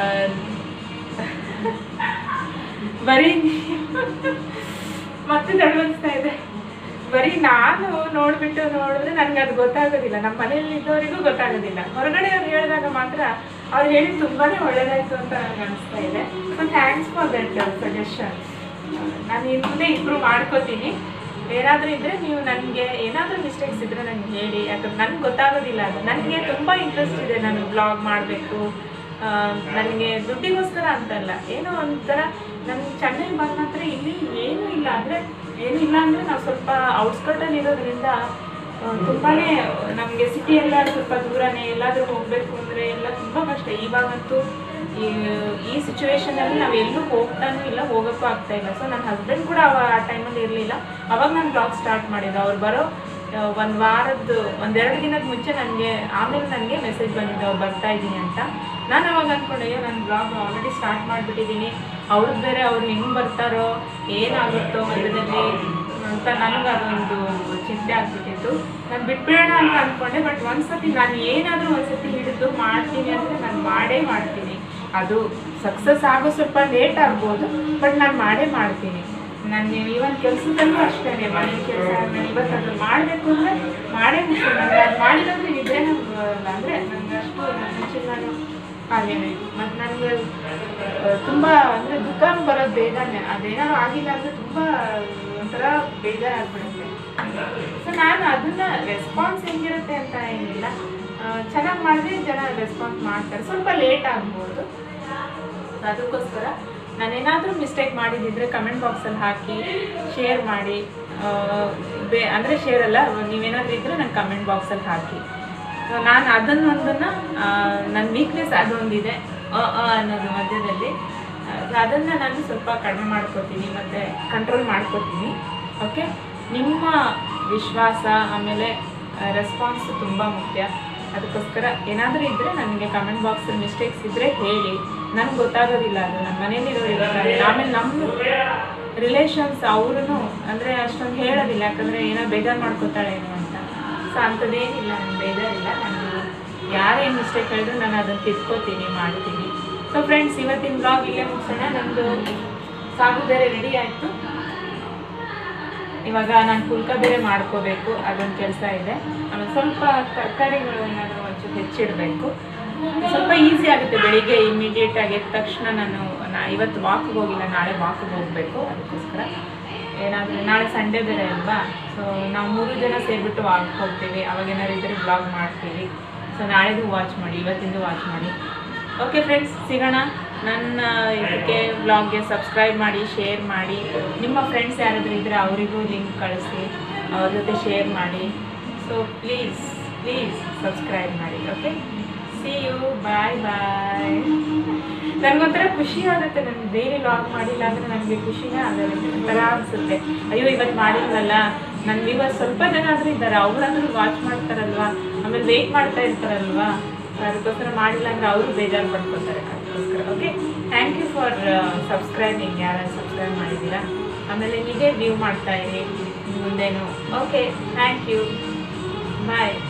ಬರೀ ಮತ್ತೆ ತಡವನ್ಸ್ತಾ ಇದೆ ಬರೀ ನಾನು ನೋಡ್ಬಿಟ್ಟು ನೋಡಿದ್ರೆ ನನಗೆ ಅದು ಗೊತ್ತಾಗೋದಿಲ್ಲ ನಮ್ಮ ಮನೆಯಲ್ಲಿ ಇದ್ದವರಿಗೂ ಗೊತ್ತಾಗೋದಿಲ್ಲ ಹೊರಗಡೆ ಅವ್ರು ಹೇಳಿದಾಗ ಮಾತ್ರ ಅವ್ರು ಹೇಳಿ ತುಂಬಾನೇ ಒಳ್ಳೇದಾಯ್ತು ಅಂತ ನನಗೆ ಅನಿಸ್ತಾ ಇದೆ so thanks for that suggestion ನಾನು ಇನ್ನು ಮುಂದೆ ಇಂಪ್ರೂವ್ ಮಾಡ್ಕೋತೀನಿ ಏನಾದರೂ ಇದ್ದರೆ ನೀವು ನನಗೆ ಏನಾದರೂ ಮಿಸ್ಟೇಕ್ಸ್ ಇದ್ದರೆ ನನಗೆ ಹೇಳಿ ಯಾಕಂದ್ರೆ ನನಗೆ ಗೊತ್ತಾಗೋದಿಲ್ಲ ಅದು ನನಗೆ ತುಂಬ ಇಂಟ್ರೆಸ್ಟ್ ಇದೆ ನಾನು ಬ್ಲಾಗ್ ಮಾಡಬೇಕು ನನಗೆ ದುಡ್ಡಿಗೋಸ್ಕರ ಅಂತಲ್ಲ ಏನೋ ಒಂಥರ ನನ್ನ ಚೆನ್ನೈ ಬಂದ ನಂತರ ಇಲ್ಲಿ ಏನೂ ಇಲ್ಲ ಅಂದರೆ ಏನೂ ಇಲ್ಲ ಅಂದರೆ ನಾವು ಸ್ವಲ್ಪ ಔಟ್ಸ್ಕರ್ಟಲ್ಲಿ ಇರೋದ್ರಿಂದ ಆ, ತುಂಬಾನೇ ನಮಗೆ ಸಿಟಿಯೆಲ್ಲ ಸ್ವಲ್ಪ ದೂರನೇ ಎಲ್ಲಾದರೂ ಹೋಗಬೇಕು ಅಂದರೆ ಎಲ್ಲ ತುಂಬ ಕಷ್ಟ ಇವಾಗಂತೂ ಈ ಈ ಸಿಚುವೇಶನಲ್ಲಿ ನಾವು ಎಲ್ಲೂ ಹೋಗ್ತಾನೂ ಇಲ್ಲ ಹೋಗೋಕ್ಕೂ ಆಗ್ತಾ ಇಲ್ಲ ಸೊ ನನ್ನ ಹಸ್ಬೆಂಡ್ ಕೂಡ ಅವ ಆ ಟೈಮಲ್ಲಿ ಇರಲಿಲ್ಲ ಅವಾಗ ನಾನು ಬ್ಲಾಗ್ ಸ್ಟಾರ್ಟ್ ಮಾಡಿದ್ದು ಅವ್ರು ಬರೋ ಒಂದು ವಾರದ್ದು ಒಂದೆರಡು ದಿನದ ಮುಂಚೆ ನನಗೆ ಆಮೇಲೆ ನನಗೆ ಮೆಸೇಜ್ ಬಂದಿದ್ದು ಅವ್ರು ಬರ್ತಾ ಇದ್ದೀನಿ ಅಂತ ನಾನು ಅವಾಗ ಅಂದ್ಕೊಂಡೆ ಅಯ್ಯೋ ನನ್ನ ಬ್ಲಾಗ್ ಆಲ್ರೆಡಿ ಸ್ಟಾರ್ಟ್ ಮಾಡಿಬಿಟ್ಟಿದ್ದೀನಿ ಅವ್ರದ್ದು ಬೇರೆ ಅವ್ರು ಹೆಂಗೆ ಬರ್ತಾರೋ ಏನಾಗುತ್ತೋ ಮಧ್ಯದಲ್ಲಿ ಅಂತ ನನಗೆ ಅದೊಂದು ಚಿಂತೆ ಆಗ್ಬಿಟ್ಟಿತ್ತು ನಾನು ಬಿಟ್ಬಿಡೋಣ ಅಂತ ಅಂದ್ಕೊಂಡೆ ಬಟ್ ಒಂದ್ಸತಿ ನಾನು ಏನಾದರೂ ಒಂದ್ಸತಿ ಹಿಡಿದು ಮಾಡ್ತೀನಿ ಅಂದರೆ ನಾನು ಮಾಡೇ ಮಾಡ್ತೀನಿ ಅದು ಸಕ್ಸಸ್ ಆಗೋ ಸ್ವಲ್ಪ ಲೇಟ್ ಆಗ್ಬೋದು ಬಟ್ ನಾನು ಮಾಡೇ ಮಾಡ್ತೀನಿ ನಾನು ಈವನ್ ಕೆಲಸದಲ್ಲೂ ಅಷ್ಟೇ ಮನೆ ಕೆಲಸ ನಾನು ಇವತ್ತು ಅದು ಮಾಡಬೇಕು ಅಂದರೆ ಮಾಡೇ ಮುಗಿಸ್ತೀನಿ ನನಗೆ ಅದು ಮಾಡಿದಂದ್ರೆ ಇದ್ರೆ ನಂಗೆ ಅಂದರೆ ನನಗೆ ಅಷ್ಟು ಮುಂಚೆ ನಾನು ಹಾಗೇನೆ ಮತ್ತು ನನಗೆ ತುಂಬ ಅಂದರೆ ದುಃಖನೂ ಬರೋದು ಬೇಗನೆ ಅದೇನಾದ್ರು ಆಗಿಲ್ಲ ಅಂದರೆ ತುಂಬ ಒಂಥರ ಬೇಜಾರಾಗ್ಬಿಡುತ್ತೆ ಸೊ ನಾನು ಅದನ್ನ ರೆಸ್ಪಾನ್ಸ್ ಹೆಂಗಿರುತ್ತೆ ಅಂತ ಏನಿಲ್ಲ ಚೆನ್ನಾಗಿ ಮಾಡಿದ್ರೆ ಜನ ರೆಸ್ಪಾನ್ಸ್ ಮಾಡ್ತಾರೆ ಸ್ವಲ್ಪ ಲೇಟ್ ಆಗ್ಬೋದು So ಅದಕ್ಕೋಸ್ಕರ ನಾನೇನಾದರೂ ಮಿಸ್ಟೇಕ್ ಮಾಡಿದ್ದಿದ್ರೆ ಕಮೆಂಟ್ ಬಾಕ್ಸಲ್ಲಿ ಹಾಕಿ ಶೇರ್ ಮಾಡಿ ಆ, ಬೇ ಅಂದರೆ ಶೇರ್ ಅಲ್ಲ ನೀವೇನಾದರೂ ಇದ್ದರೆ ನನ್ನ ಕಮೆಂಟ್ ಬಾಕ್ಸಲ್ಲಿ ಹಾಕಿ ಸೊ ನಾನು ಅದನ್ನೊಂದನ್ನು ನನ್ನ ವೀಕ್ನೆಸ್ ಅದೊಂದಿದೆ ಅ ಅ ಅನ್ನೋದು ಮಧ್ಯದಲ್ಲಿ ಸೊ ಅದನ್ನು ನಾನು ಸ್ವಲ್ಪ ಕಡಿಮೆ ಮಾಡ್ಕೋತೀನಿ ಮತ್ತು ಕಂಟ್ರೋಲ್ ಮಾಡ್ಕೋತೀನಿ ಓಕೆ ನಿಮ್ಮ ವಿಶ್ವಾಸ ಆಮೇಲೆ ರೆಸ್ಪಾನ್ಸ್ ತುಂಬ ಮುಖ್ಯ ಅದಕ್ಕೋಸ್ಕರ ಏನಾದರೂ ಇದ್ದರೆ ನನಗೆ ಕಮೆಂಟ್ ಬಾಕ್ಸಲ್ಲಿ ಮಿಸ್ಟೇಕ್ಸ್ ಇದ್ದರೆ ಹೇಳಿ ನನಗೆ ಗೊತ್ತಾಗೋದಿಲ್ಲ ಅದು ನಮ್ಮ ಮನೇಲಿರೋರು ಇರ್ತಾರೆ ಆಮೇಲೆ ನಮ್ಮ ರಿಲೇಷನ್ಸ್ ಅವ್ರೂ ಅಂದರೆ ಅಷ್ಟೊಂದು ಹೇಳೋದಿಲ್ಲ ಯಾಕಂದರೆ ಏನೋ ಬೇಜಾರು ಮಾಡ್ಕೋತಾಳೆ ಏನೋ ಅಂತ ಸೊ ಅಂಥದ್ದೇನಿಲ್ಲ ನನಗೆ ಬೇಜಾರಿಲ್ಲ ನನಗೆ ಯಾರೇನು ಮಿಸ್ಟೇಕ್ ಹೇಳಿದ್ರು ನಾನು ಅದನ್ನು ತಿದ್ಕೋತೀನಿ ಮಾಡ್ತೀನಿ ಸೊ ಫ್ರೆಂಡ್ಸ್ ಇವತ್ತಿನ ಬ್ಲಾಗ್ ಇಲ್ಲೇ ಮುಗಿಸೋಣ ನಂದು ಸಾಗು ಬೇರೆ ರೆಡಿ ಆಯಿತು ಇವಾಗ ನಾನು ಪುಲ್ಕ ಬೇರೆ ಮಾಡ್ಕೋಬೇಕು ಅದೊಂದು ಕೆಲಸ ಇದೆ ಆಮೇಲೆ ಸ್ವಲ್ಪ ತರಕಾರಿಗಳು ಏನಾದರೂ ಒಂಚೂರು ಹೆಚ್ಚಿಡಬೇಕು ಸ್ವಲ್ಪ ಈಸಿ ಆಗುತ್ತೆ ಬೆಳಿಗ್ಗೆ ಇಮಿಡಿಯೇಟ್ ಆಗಿ ಎದ್ದ ತಕ್ಷಣ ನಾನು ನಾ ಇವತ್ತು ವಾಕ್ಗೆ ಹೋಗಿಲ್ಲ ನಾಳೆ ವಾಕ್ಗೆ ಹೋಗಬೇಕು ಅದಕ್ಕೋಸ್ಕರ ಏನಾದರೂ ನಾಳೆ ಸಂಡೇ ಬೇರೆ ಅಲ್ವಾ ಸೊ ನಾವು ಮೂರು ಜನ ಸೇರಿಬಿಟ್ಟು ವಾಕ್ ಹೋಗ್ತೀವಿ ಅವಾಗ ಏನಾದ್ರು ಇದ್ದರೆ ಬ್ಲಾಗ್ ಮಾಡ್ತೀವಿ ಸೊ ನಾಳೆದು ವಾಚ್ ಮಾಡಿ ಇವತ್ತಿಂದು ವಾಚ್ ಮಾಡಿ ಓಕೆ ಫ್ರೆಂಡ್ಸ್ ಸಿಗೋಣ ನನ್ನ ಇದಕ್ಕೆ ಬ್ಲಾಗ್ಗೆ ಸಬ್ಸ್ಕ್ರೈಬ್ ಮಾಡಿ ಶೇರ್ ಮಾಡಿ ನಿಮ್ಮ ಫ್ರೆಂಡ್ಸ್ ಯಾರಾದರೂ ಇದ್ದರೆ ಅವರಿಗೂ ಲಿಂಕ್ ಕಳಿಸಿ ಅವ್ರ ಜೊತೆ ಶೇರ್ ಮಾಡಿ ಸೊ ಪ್ಲೀಸ್ ಪ್ಲೀಸ್ ಸಬ್ಸ್ಕ್ರೈಬ್ ಮಾಡಿ okay see you bye bye ನನಗೊಂಥರ ಖುಷಿ ಆಗುತ್ತೆ ನಾನು ಡೈಲಿ ಲಾಗ್ ಮಾಡಿಲ್ಲ ಅಂದರೆ ನನಗೆ ಖುಷಿನೇ ಆಗುತ್ತೆ ಒಂಥರ ಅನಿಸುತ್ತೆ ಅಯ್ಯೋ ಇವತ್ತು ಮಾಡಿಲ್ವಲ್ಲ ನನ್ನ ವ್ಯೂವರ್ಸ್ ಸ್ವಲ್ಪ ಜನ ಆದರೂ ಇದ್ದಾರೆ ಅವರಾದ್ರೂ ವಾಚ್ ಮಾಡ್ತಾರಲ್ವಾ ಆಮೇಲೆ ವೆಯ್ಟ್ ಮಾಡ್ತಾ ಇರ್ತಾರಲ್ವಾ So ಅದಕ್ಕೋಸ್ಕರ ಮಾಡಿಲ್ಲ ಅಂದರೆ ಅವರು ಬೇಜಾರು ಪಡ್ಕೊತಾರೆ ಅದಕ್ಕೋಸ್ಕರ okay thank you for subscribing ಯಾರು ಸಬ್ಸ್ಕ್ರೈಬ್ ಮಾಡಿದ್ದೀರಾ ಆಮೇಲೆ ಹೀಗೆ ವ್ಯೂ ಮಾಡ್ತಾ ಇರಿ ಮುಂದೇನು ಓಕೆ ಥ್ಯಾಂಕ್ ಯು ಬಾಯ್